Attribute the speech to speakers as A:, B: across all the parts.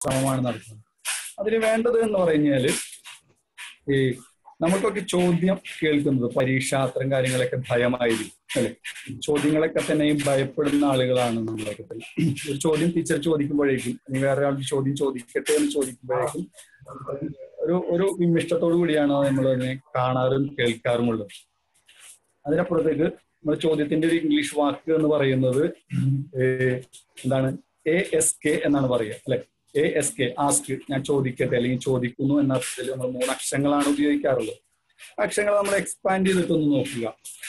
A: ശ്രമമാണ് നടത്തുന്നത് അതിന് വേണ്ടത് എന്ന് പറഞ്ഞാല് ഈ നമുക്കൊക്കെ ചോദ്യം കേൾക്കുന്നത് പരീക്ഷ അത്തരം കാര്യങ്ങളൊക്കെ ഭയമായിരിക്കും അല്ലെ ചോദ്യങ്ങളൊക്കെ തന്നെയും ഭയപ്പെടുന്ന ആളുകളാണ് നമ്മളൊക്കെ തന്നെ ഒരു ചോദ്യം ടീച്ചർ ചോദിക്കുമ്പോഴേക്കും അല്ലെങ്കിൽ വേറെ ആൾക്ക് ചോദ്യം ചോദിക്കട്ടെ എന്ന് ചോദിക്കുമ്പോഴേക്കും ഒരു ഒരു വിമിഷ്ടത്തോടു കൂടിയാണ് നമ്മൾ അതിനെ കാണാറും കേൾക്കാറുമുള്ളത് അതിനപ്പുറത്തേക്ക് നമ്മുടെ ചോദ്യത്തിന്റെ ഒരു ഇംഗ്ലീഷ് വാക്ക് എന്ന് പറയുന്നത് ഏഹ് എന്താണ് എ എസ് കെ എന്നാണ് പറയുക അല്ലെ എ എസ് കെ ആസ്ക് ഞാൻ ചോദിക്കട്ടെ അല്ലെങ്കിൽ ചോദിക്കുന്നു എന്ന അർത്ഥത്തിൽ നമ്മൾ മൂന്ന് അക്ഷരങ്ങളാണ് ഉപയോഗിക്കാറുള്ളത് അക്ഷരങ്ങൾ നമ്മൾ എക്സ്പാൻഡ് ചെയ്തിട്ടൊന്ന് നോക്കുക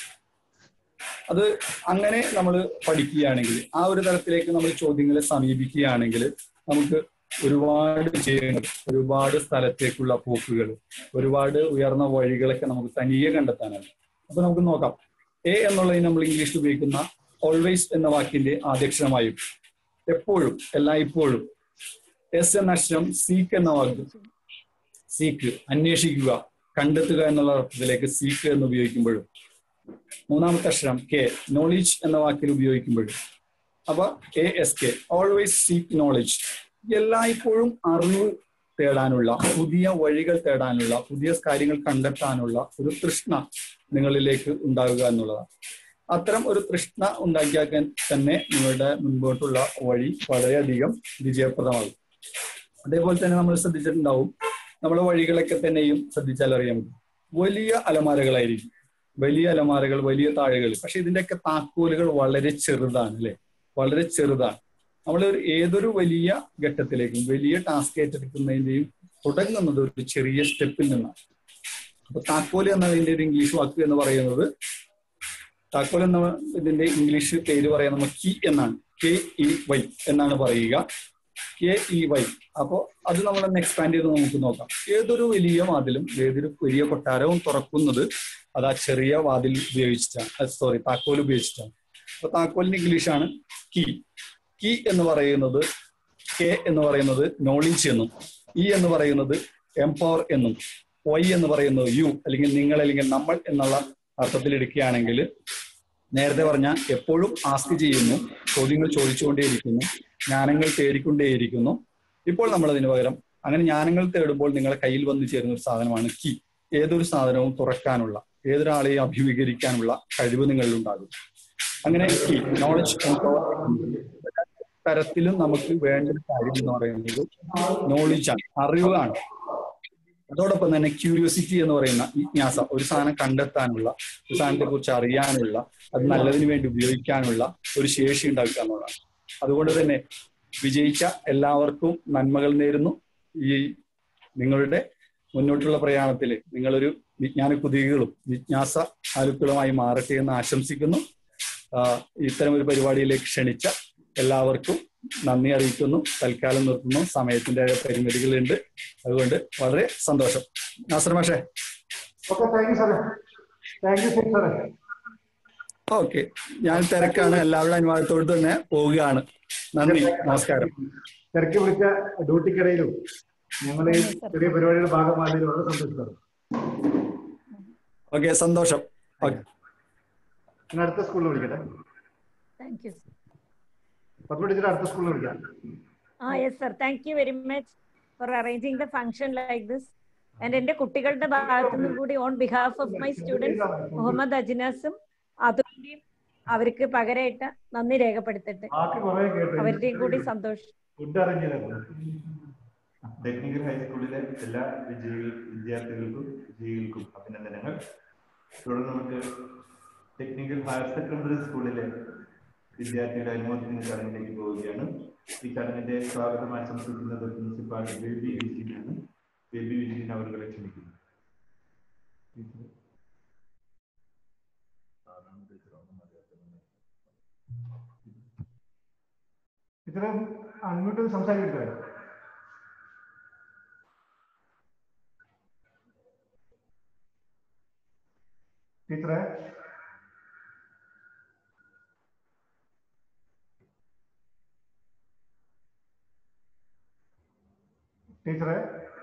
A: അത് അങ്ങനെ നമ്മൾ പഠിക്കുകയാണെങ്കിൽ ആ ഒരു തലത്തിലേക്ക് നമ്മൾ ചോദ്യങ്ങളെ സമീപിക്കുകയാണെങ്കിൽ നമുക്ക് ഒരുപാട് വിജയങ്ങൾ ഒരുപാട് സ്ഥലത്തേക്കുള്ള പോക്കുകൾ ഒരുപാട് ഉയർന്ന വഴികളൊക്കെ നമുക്ക് തനിയെ കണ്ടെത്താനാണ് അപ്പൊ നമുക്ക് നോക്കാം എ എന്നുള്ളതിന് നമ്മൾ ഇംഗ്ലീഷിൽ ഉപയോഗിക്കുന്ന ഓൾവേസ് എന്ന വാക്കിന്റെ ആദ്യക്ഷരമായും എപ്പോഴും എല്ലായ്പ്പോഴും എസ് എന്ന അക്ഷരം സീക്ക് എന്ന വാക്ക് സീക്ക് അന്വേഷിക്കുക കണ്ടെത്തുക എന്നുള്ള അർത്ഥത്തിലേക്ക് സീക്ക് എന്ന് ഉപയോഗിക്കുമ്പോഴും മൂന്നാമത്തെ അക്ഷരം കെ നോളജ് എന്ന വാക്കിൽ ഉപയോഗിക്കുമ്പോഴും അപ്പൊ A S K always seek knowledge എല്ലായ്പ്പോഴും അറിവ് തേടാനുള്ള പുതിയ വഴികൾ തേടാനുള്ള പുതിയ കാര്യങ്ങൾ കണ്ടെത്താനുള്ള ഒരു തൃഷ്ണ നിങ്ങളിലേക്ക് ഉണ്ടാവുക എന്നുള്ളതാണ് അത്തരം ഒരു തൃഷ്ണ ഉണ്ടാക്കിയാക്കാൻ തന്നെ നിങ്ങളുടെ മുൻപോട്ടുള്ള വഴി വളരെയധികം വിജയപ്രദമാകും അതേപോലെ തന്നെ നമ്മൾ ശ്രദ്ധിച്ചിട്ടുണ്ടാവും നമ്മുടെ വഴികളൊക്കെ തന്നെയും ശ്രദ്ധിച്ചാൽ അറിയാൻ പറ്റും വലിയ അലമാരകളായിരിക്കും വലിയ അലമാരകൾ വലിയ താഴെകൾ പക്ഷെ ഇതിന്റെയൊക്കെ താക്കോലുകൾ വളരെ ചെറുതാണ് അല്ലെ വളരെ ചെറുതാണ് നമ്മൾ ഏതൊരു വലിയ ഘട്ടത്തിലേക്കും വലിയ ടാസ്ക് ഏറ്റെടുക്കുന്നതിന്റെയും തുടങ്ങുന്നത് ഒരു ചെറിയ സ്റ്റെപ്പിൽ നിന്നാണ് അപ്പൊ താക്കോല് എന്നതിന്റെ ഒരു ഇംഗ്ലീഷ് വാക്ക് എന്ന് പറയുന്നത് താക്കോൽ എന്ന ഇതിന്റെ ഇംഗ്ലീഷ് പേര് പറയാൻ നമ്മൾ കീ എന്നാണ് കെ ഇ വൈ എന്നാണ് പറയുക കെ ഇ വൈ അപ്പോ അത് നമ്മളൊന്ന് എക്സ്പാൻഡ് ചെയ്ത് നമുക്ക് നോക്കാം ഏതൊരു വലിയ വാതിലും ഏതൊരു വലിയ കൊട്ടാരവും തുറക്കുന്നത് അത് ആ ചെറിയ വാതിൽ ഉപയോഗിച്ചിട്ടാണ് സോറി താക്കോൽ ഉപയോഗിച്ചിട്ടാണ് അപ്പൊ താക്കോലിന്റെ ഇംഗ്ലീഷാണ് കീ കീ എന്ന് പറയുന്നത് കെ എന്ന് പറയുന്നത് നോളജ് എന്നും ഇ എന്ന് പറയുന്നത് എംപവർ എന്നും വൈ എന്ന് പറയുന്നത് യു അല്ലെങ്കിൽ നിങ്ങൾ അല്ലെങ്കിൽ നമ്മൾ എന്നുള്ള അർത്ഥത്തിൽ എടുക്കുകയാണെങ്കിൽ നേരത്തെ പറഞ്ഞ എപ്പോഴും ആസ്ക് ചെയ്യുന്നു ചോദ്യങ്ങൾ ചോദിച്ചുകൊണ്ടേയിരിക്കുന്നു ജ്ഞാനങ്ങൾ തേടിക്കൊണ്ടേയിരിക്കുന്നു ഇപ്പോൾ നമ്മൾ അതിന് പകരം അങ്ങനെ ജ്ഞാനങ്ങൾ തേടുമ്പോൾ നിങ്ങളെ കയ്യിൽ വന്നു ചേരുന്ന ഒരു സാധനമാണ് കീ ഏതൊരു സാധനവും തുറക്കാനുള്ള ഏതൊരാളെയും അഭിമുഖീകരിക്കാനുള്ള കഴിവ് നിങ്ങളിൽ ഉണ്ടാകും അങ്ങനെ കീ നോളജ് തരത്തിലും നമുക്ക് വേണ്ട ഒരു കാര്യം എന്ന് പറയുന്നത് നോളജാണ് അറിവാണ് അതോടൊപ്പം തന്നെ ക്യൂരിയോസിറ്റി എന്ന് പറയുന്ന ജിജ്ഞാസ ഒരു സാധനം കണ്ടെത്താനുള്ള ഒരു സാധനത്തെ കുറിച്ച് അറിയാനുള്ള അത് നല്ലതിന് വേണ്ടി ഉപയോഗിക്കാനുള്ള ഒരു ശേഷി ഉണ്ടാക്കുക എന്നുള്ളതാണ് അതുകൊണ്ട് തന്നെ വിജയിച്ച എല്ലാവർക്കും നന്മകൾ നേരുന്നു ഈ നിങ്ങളുടെ മുന്നോട്ടുള്ള പ്രയാണത്തിൽ നിങ്ങളൊരു വിജ്ഞാന കുതികളും ജിജ്ഞാസ ആലുക്കളുമായി മാറട്ടെ എന്ന് ആശംസിക്കുന്നു ഇത്തരം ഒരു പരിപാടിയിലേക്ക് ക്ഷണിച്ച എല്ലാവർക്കും നന്ദി അറിയിക്കുന്നു തൽക്കാലം നിർത്തുന്നു സമയത്തിന്റെ പരിമിതികളുണ്ട് അതുകൊണ്ട് വളരെ സന്തോഷം നാസർ മാഷേ
B: ഓക്കെ താങ്ക് യു സാറേ താങ്ക് യു സാറേ
A: ഓക്കെ ഞാൻ തിരക്കാണ് എല്ലാവരുടെ അനുവാദത്തോട് തന്നെ പോവുകയാണ് നന്ദി നമസ്കാരം
B: തിരക്കി വിളിച്ച ഡ്യൂട്ടിക്കിടയിലും ഞങ്ങൾ ഈ ചെറിയ പരിപാടിയുടെ ഭാഗമായതിൽ വളരെ സന്തോഷം
A: ഓക്കെ സന്തോഷം ഓക്കെ
B: ഞാൻ അടുത്ത സ്കൂളിൽ വിളിക്കട്ടെ
C: താങ്ക് യു
B: പത്ത് ടീച്ചർ അടുത്ത സ്കൂളിൽ വിളിക്കാം
C: ആ yes sir thank you very much for arranging the function like this and എന്റെ കുട്ടികളുടെ ഭാഗത്തു നിന്നും കൂടി on behalf of my students Muhammad അജ്നാസും അതുകൊണ്ടും അവർക്ക് പകരമായിട്ട് നന്ദി രേഖപ്പെടുത്തട്ടെ
B: ബാക്കി കുറെ കേട്ടു
C: അവരുടെയും കൂടി സന്തോഷം
B: ഫുഡ് അറേഞ്ച് ചെയ്തായിരുന്നു
D: ടെക്നിക്കൽ ഹൈസ്കൂളിലെ എല്ലാ വിജയികൾ വിദ്യാർത്ഥികൾക്കും വിജയികൾക്കും അഭിനന്ദനങ്ങൾ തുടർന്ന് നമുക്ക് ടെക്നിക്കൽ ഹയർ സെക്കൻഡറി സ്കൂളിലെ വിദ്യാർത്ഥിയുടെ അനുമോദന ചടങ്ങിലേക്ക് പോവുകയാണ് ഈ ചടങ്ങിന്റെ സ്വാഗതം ആശംസിക്കുന്നത് പ്രിൻസിപ്പാൾ ബേബി വിജയനാണ് ബേബി വിജയൻ അവരുടെ ക്ഷണിക്കുന്നു
B: ടീച്ചറെ അൺമ്യൂട്ട് സംസാരിക്കട്ടെ ടീച്ചറെ ടീച്ചറെ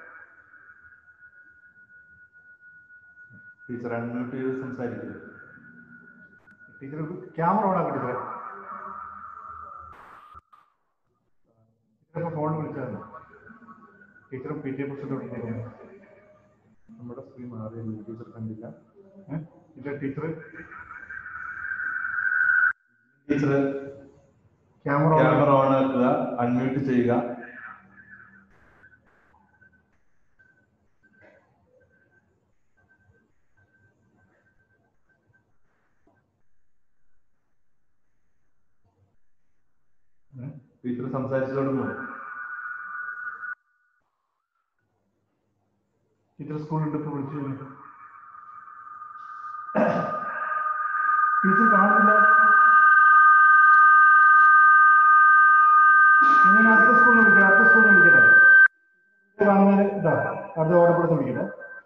D: ടീച്ചർ അൺമ്യൂട്ട് ചെയ്ത് സംസാരിക്കുക
B: ടീച്ചർ ക്യാമറ ഓൺ ആക്കി ടീച്ചറെ ടീച്ചറെ ഫോൺ വിളിച്ചായിരുന്നു ടീച്ചറും പി ടി എ പ്രസിഡന്റ് തന്നെയാണ് നമ്മുടെ സ്ക്രീൻ മാറി ടീച്ചർ കണ്ടില്ല ഏഹ്? Teacher teacher
D: teacher
B: camera
D: camera on ആക്കുക അൺമ്യൂട്ട് ചെയ്യുക ടീച്ചർ സംസാരിച്ചു തുടങ്ങുമോ
B: ടീച്ചർ സ്കൂളിൽ ഇപ്പൊ വിളിച്ചു ടീച്ചർ കാണുന്നില്ല ഞാൻ അടുത്ത സ്കൂളിൽ വിളിക്കാം അടുത്ത സ്കൂളിൽ വിളിക്കട്ടെ ഇത് കാണുന്നതിന് ഇതാ അടുത്ത ഓടപ്പെടുത്ത് വിളിക്കട്ടെ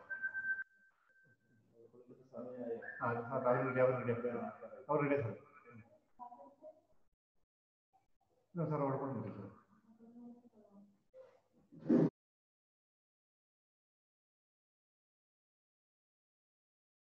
B: ആ സാർ അവർ റെഡി അവർ റെഡി അവർ റെഡി സാർ ഇതാ സാർ ഓടപ്പെടുത്ത് വിളിച്ചു